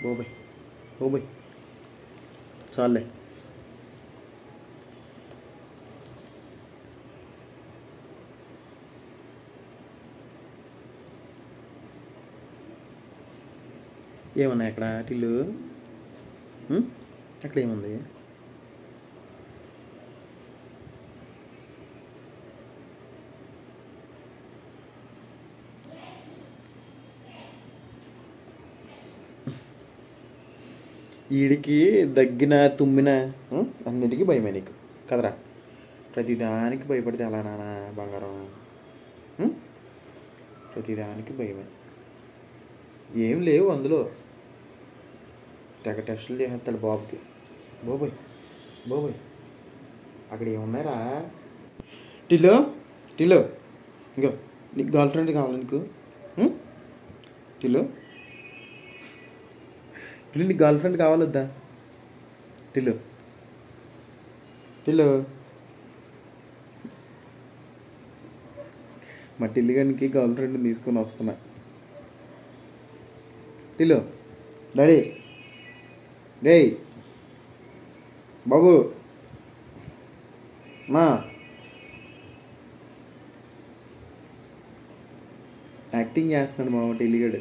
బాబాయ్ బాబాయ్ చాలే ఏమన్నా అక్కడ టిల్లు ఉం? అక్కడ ఏముంది ఈడికి దగ్గిన తుమ్మిన ఉం? అన్నిటికీ భయమే నీకు కదరా ప్రతిదానికి భయపడితే ఎలా నాన్న బంగారం ఉం? ప్రతిదానికి భయమే ఏం లేవు అందులో తెగ టెస్టులు చేసేస్తాడు బాబుకి బాబోయ్ బాబోయ్ అక్కడ ఏమున్నారా టిల్లో టిల్లో ఇంకో నీకు గర్ల్ ఫ్రెండ్ కావాలి నీకు ఉం? టిల్లో టిల్లు నీకు గర్ల్ ఫ్రెండ్ కావాలొద్దా టిల్లు టిల్లు మా టిల్లిగానికి గర్ల్ ఫ్రెండ్ తీసుకొని వస్తున్నా టిల్లు డాడీ రేయ్ బాబు మా యాక్టింగ్ చేస్తున్నాడు మామ టిల్లిగాడు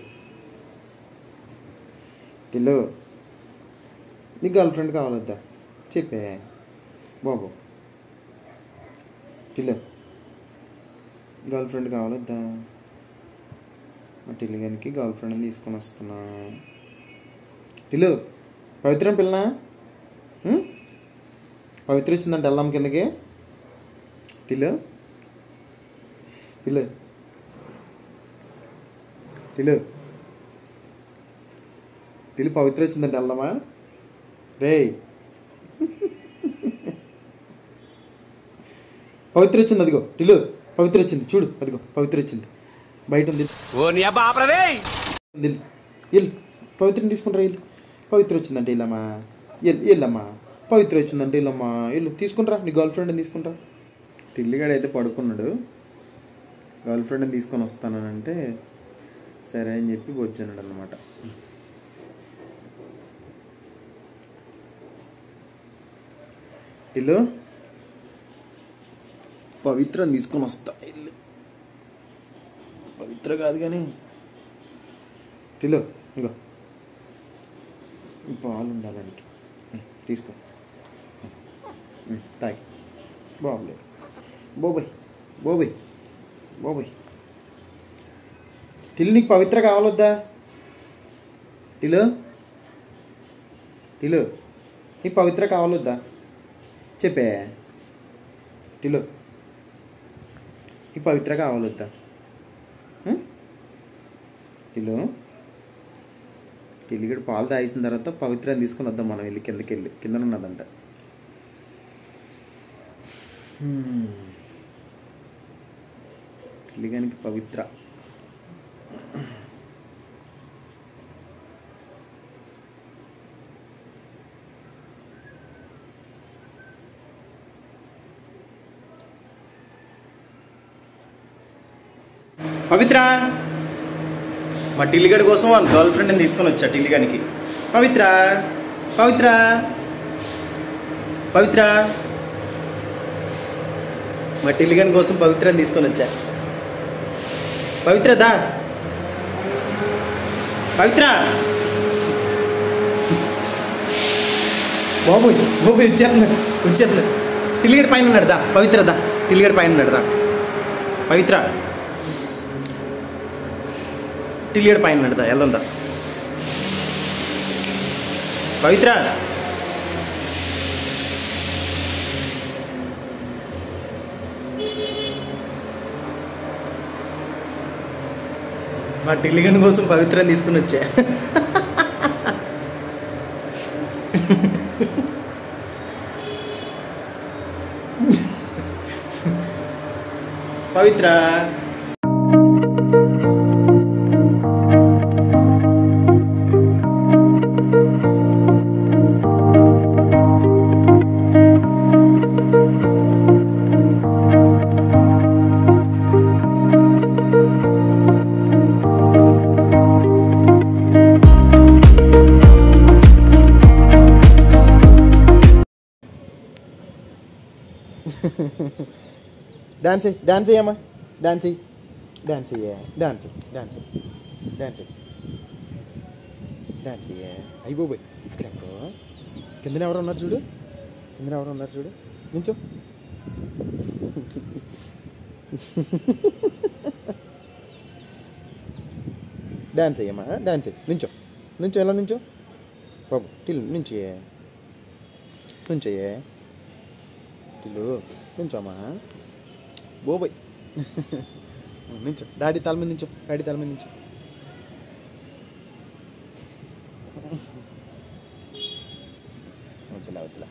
టిల్లు నీ గర్ల్ ఫ్రెండ్ కావాలొద్దా చెప్పే బాబు టిల్లు గర్ల్ ఫ్రెండ్ కావాలొద్దా మా టిల్లిగానికి గర్ల్ ఫ్రెండ్ని తీసుకొని వస్తున్నా టిల్లు పవిత్రం పిల్లనా ఉం? పవిత్ర వచ్చిందంట వెళ్దాం కిందకి టిల్లు టిల్లు టిల్లు టిల్లు పవిత్ర వచ్చిందంట వెళ్దామా రేయ్ పవిత్ర వచ్చింది అదిగో టిల్లు పవిత్ర వచ్చింది చూడు అదిగో పవిత్ర వచ్చింది బయట ఉంది ఓ నీ అబ్బా ఆపరదే వెళ్ళు వెళ్ళు పవిత్రని తీసుకుంటారా వెళ్ళు పవిత్ర వచ్చిందంటే ఇల్లమ్మా వెళ్ళు వెళ్ళమ్మా పవిత్ర వచ్చిందంటే ఇల్లమ్మా వెళ్ళు తీసుకుంటారా నీ గర్ల్ ఫ్రెండ్ని తీసుకుంటా టిల్లిగాడు అయితే పడుకున్నాడు గర్ల్ ఫ్రెండ్ని తీసుకొని వస్తానంటే సరే అని చెప్పి వచ్చాడు అనమాట ఇల్లు పవిత్రని తీసుకొని వస్తా ఇల్లు పవిత్ర కాదు కానీ టిలో ఇంకో పాలు ఉండాలి దానికి ఉం, తీసుకో ఉం, తాగి బాబులేదు బోబాయ్ బోబాయ్ బోబాయ్ టిల్లు నీకు పవిత్ర కావాలొద్దా టిలు టిలు నీకు పవిత్ర కావాలొద్దా చెప్పే టిలు నీకు పవిత్ర కావాలొద్దా ఉం? టిలు టిల్లిగడు పాలు తాగేసిన తర్వాత పవిత్రాన్ని తీసుకొని వద్దాం మనం వెళ్ళి కిందకి వెళ్ళి కింద ఉన్నదంట హ్మ్. టిల్లిగానికి పవిత్ర పవిత్ర మా టిల్లిగడి కోసం వాళ్ళ గర్ల్ ఫ్రెండ్ని తీసుకొని వచ్చా టిల్లిగానికి పవిత్ర పవిత్ర పవిత్ర మా టిల్లిగని కోసం పవిత్రని తీసుకొని వచ్చా పవిత్ర దా పవిత్ర బాబు బాబు వచ్చేస్తున్నా వచ్చేస్తున్నా టిల్లిగడి పైన ఉన్నాడు దా పవిత్ర దా టిల్లిగడి పైన ఉన్నాడు దా పవిత్ర టిల్లిగడి పైన ఉన్నాడు దా వెళ్దా పవిత్ర మా టిల్లిగన్ కోసం పవిత్రం తీసుకుని వచ్చా పవిత్ర డాన్స్ చెయ్యి డాన్స్ చెయ్యమ్మా డాన్స్ చెయ్యి డాన్స్ చెయ్యే డాన్స్ చెయ్యి డాన్స్ చెయ్యి డాన్స్ చెయ్యి డాన్స్ చెయ్యే అయిపోయి అక్కడ ఎవరు కిందన ఎవరు ఉన్నారు చూడు కిందన ఎవరు ఉన్నారు చూడు నుంచో డాన్స్ చెయ్యమ్మా డాన్స్ చెయ్యి నుంచో నుంచో ఎలా నుంచో బాబు టిల్ నుంచి నుంచోయే టిల్లు నుంచోమ్మా బోబోయ్ నుంచో డాడీ తల మీద నుంచో డాడీ తల మీద నుంచో వద్దులా వద్దులా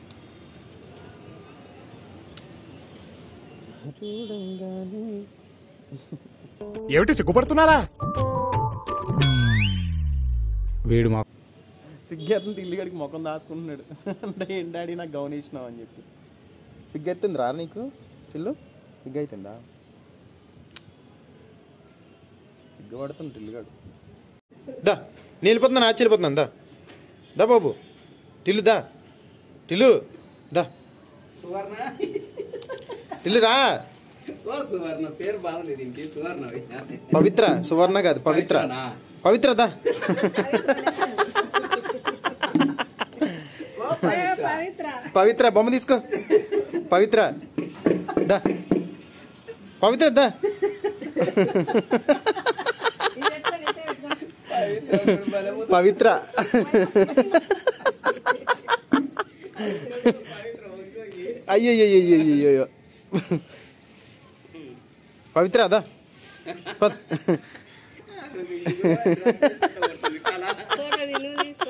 చూడంగానే ఏమిటి సిగ్గుపడుతున్నారా వీడు మా సిగ్గెత్తుంది ఇల్లుగడికి ముఖం దాచుకుంటున్నాడు అంటే ఏం డాడీ నాకు గమనించినావు అని చెప్పి సిగ్గెత్తుంది రా నీకు ఇల్లు సిగ్గు అవుతుందా సిగ్గుపడుతుంది టిల్లుగాడు దా నేను వెళ్ళిపోతున్నా ఆశ్చర్యపోతున్నాను దా దా బాబు టిల్లు దా టిల్లు దా సువర్ణ టిల్లు రా ఓ సువర్ణ పేరు బాగుంది దీనికి సువర్ణ పవిత్ర సువర్ణ కాదు పవిత్ర పవిత్రనా? పవిత్ర దా పవిత్ర పవిత్ర బొమ్మ తీసుకో పవిత్ర దా పవిత్ర దా ఇది ఎట్లా ఎట్లా పెట్టుకో పవిత్ర అయ్యో అయ్యో పవిత్ర అదా పద ఫోటో ది నువ్వు తీసుకో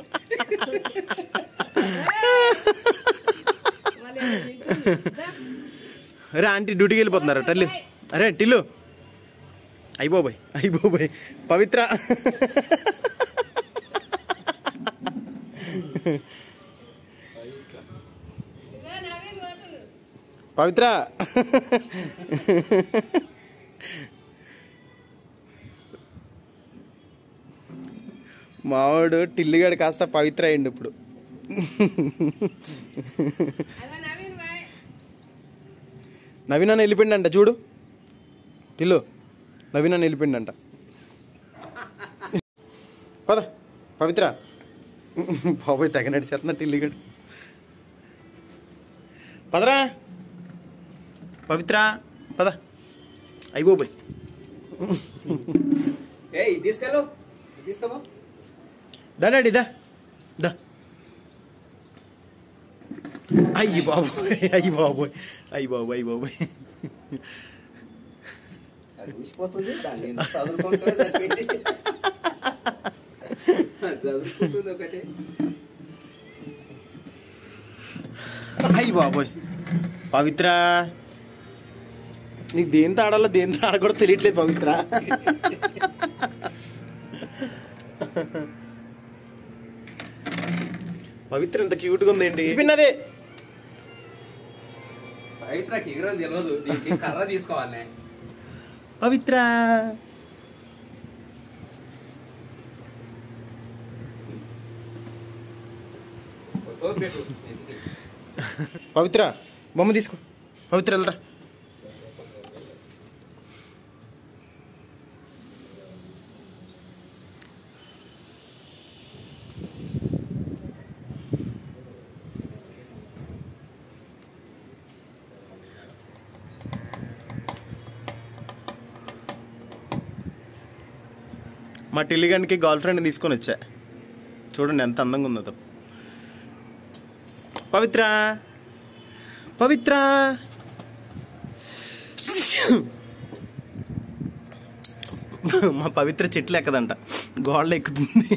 మళ్ళీ అది తింటుంది. దా. అరే ఆంటీ డ్యూటీకి వెళ్ళిపోతున్నారు టల్లు అరే టిల్లు అయిపోబాయ్ అయిపోబాయ్ పవిత్ర ఇదిగో నవీన్ పోతుండు. పవిత్ర మావాడు టిల్లుగాడు కాస్త పవిత్ర అయిండు ఇప్పుడు అదో నవీన్ బాయ్ నవీన్ అన్న వెళ్ళిపోయిండంట చూడు టిల్లు నవీన్ అన్న వెళ్ళిపోయిండంట పద పవిత్ర బాబోయ్ తెగ నడిచేస్తున్నా టిల్లుగాడు పదరా పవిత్ర పద అయిపోబాయ్ ఏ ఇది తీసుకెళ్ళు ఇది తీసుకోబో దా డాడీ దా దా అయ్యి బాబోయ్ అయ్యి బాబోయ్ అయ్యి బాబోయ్ అయ్యి బాబోయ్ అది ఊసిపోతుంది దాన్ని చదువుకుంటుంది ఒకటి చదువుకుంటుంది ఒకటి అయ్యి బాబోయ్ పవిత్ర నీకు దేంతో ఆడాలో దేంతో ఆడకూడదు తెలియట్లేదు పవిత్ర పవిత్ర ఇంత క్యూట్గా ఉందేంటి పిన్నదే పవిత్రకి ఎగరం తెలియదు దీనికి కర్ర తీసుకోవాలి పవిత్ర ఓ పెట్టు ఎత్తుకి. పవిత్ర బొమ్మ తీసుకో పవిత్ర వెళ్ళరా మా టిల్లిగన్కి గర్ల్ ఫ్రెండ్ తీసుకొని వచ్చా చూడండి ఎంత అందంగా ఉందో పవిత్ర పవిత్ర మా పవిత్ర చెట్లు ఎక్కదంట గోడలు ఎక్కుతుంది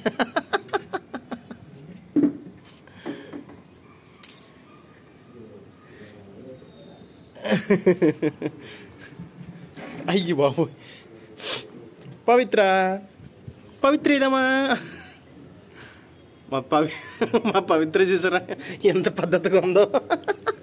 అయ్యి బాబు పవిత్ర పవిత్ర ఇదమ్మా మా పవి మా పవిత్ర చూసారా ఎంత పద్ధతిగా ఉందో